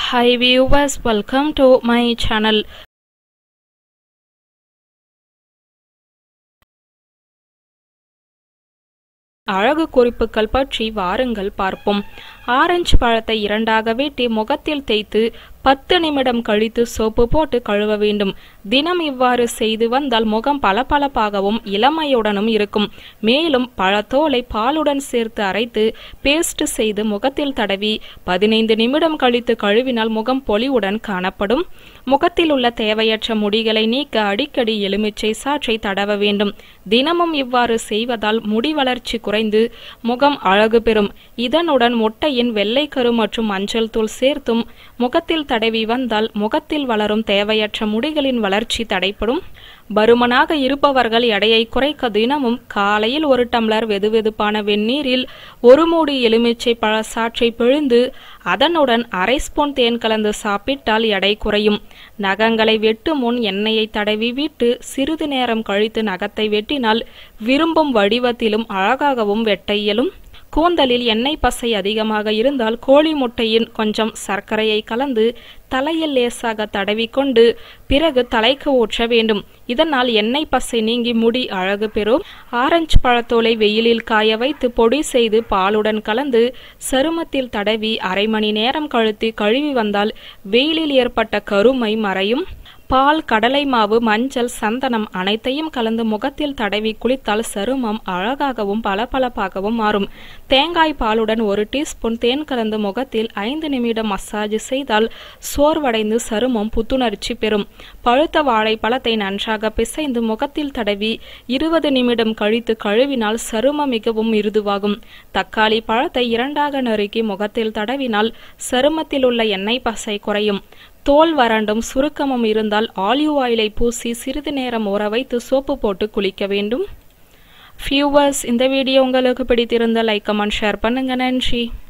Hi viewers, welcome to my channel. அழகு குறிப்புகள் பற்றி வாருங்கள் பார்ப்போம் ஆரஞ்சு பழத்தை இரண்டாக வெட்டி முகத்தில் தேய்த்து பத்து நிமிடம் கழித்து சோப்பு போட்டு கழுவ வேண்டும் தினம் இவ்வாறு செய்து வந்தால் முகம் பளபளப்பாகவும் இளமையுடனும் இருக்கும் மேலும் பழத்தோலை பாலுடன் சேர்த்து அரைத்து பேஸ்ட் செய்து முகத்தில் தடவி பதினைந்து நிமிடம் கழித்து கழுவினால் முகம் பொலிவுடன் காணப்படும் முகத்தில் உள்ள தேவையற்ற முடிகளை நீக்க அடிக்கடி எலுமிச்சை சாற்றை தடவ வேண்டும் தினமும் இவ்வாறு செய்வதால் முடி வளர்ச்சி குறைந்து முகம் அழகு பெறும் இதனுடன் முட்டையின் வெள்ளைக்கரு மற்றும் மஞ்சள் தூள் சேர்த்தும் முகத்தில் தடவி வந்தால் முகத்தில் வளரும் தேவையற்ற முடிகளின் வளர்ச்சி தடைப்படும் பருமனாக இருப்பவர்கள் எடையை குறைக்க தினமும் காலையில் ஒரு டம்ளர் வெதுவெதுப்பான வெந்நீரில் ஒரு மூடி எலுமிச்சை பழ சாற்றை பிழிந்து அதனுடன் அரை ஸ்பூன் தேன் கலந்து சாப்பிட்டால் எடை குறையும் நகங்களை வெட்டும் முன் எண்ணெயை தடவி விட்டு சிறிது நேரம் கழித்து நகத்தை வெட்டினால் விரும்பும் வடிவத்திலும் அழகாகவும் வெட்ட இயலும் கூந்தலில் எண்ணெய் பசை அதிகமாக இருந்தால் கோழி முட்டையின் கொஞ்சம் சர்க்கரையை கலந்து தலையில் லேசாக தடவிக்கொண்டு பிறகு தலைக்கு ஊற்ற வேண்டும் இதனால் எண்ணெய் பசை நீங்கி முடி அழகு பெறும் ஆரஞ்சு பழத்தோலை வெயிலில் காய வைத்து பொடி செய்து பாலுடன் கலந்து சருமத்தில் தடவி அரை மணி நேரம் கழுத்தி கழுவி வந்தால் வெயிலில் ஏற்பட்ட கருமை மறையும் பால் கடலை மாவு மஞ்சள் சந்தனம் அனைத்தையும் கலந்து முகத்தில் தடவி குளித்தால் சருமம் அழகாகவும் பளபளப்பாகவும் மாறும் தேங்காய் பாலுடன் ஒரு டீஸ்பூன் தேன் கலந்து முகத்தில் ஐந்து நிமிடம் மசாஜ் செய்தால் சோர்வடைந்து சருமம் புத்துணர்ச்சி பெறும் பழுத்த வாழைப்பழத்தை நன்றாக பிசைந்து முகத்தில் தடவி இருபது நிமிடம் கழித்து கழுவினால் சருமம் மிகவும் மிருதுவாகும் தக்காளி பழத்தை இரண்டாக நறுக்கி முகத்தில் தடவினால் சருமத்தில் உள்ள எண்ணெய் பசை குறையும் தோல் வறண்டும் சுருக்கமும் இருந்தால் ஆலிவ் ஆயிலை பூசி சிறிது நேரம் ஊற வைத்து சோப்பு போட்டு குளிக்க வேண்டும் ஃபியூவர்ஸ் இந்த வீடியோ உங்களுக்கு பிடித்திருந்தால் லைக் கமெண்ட் ஷேர் பண்ணுங்க நன்றி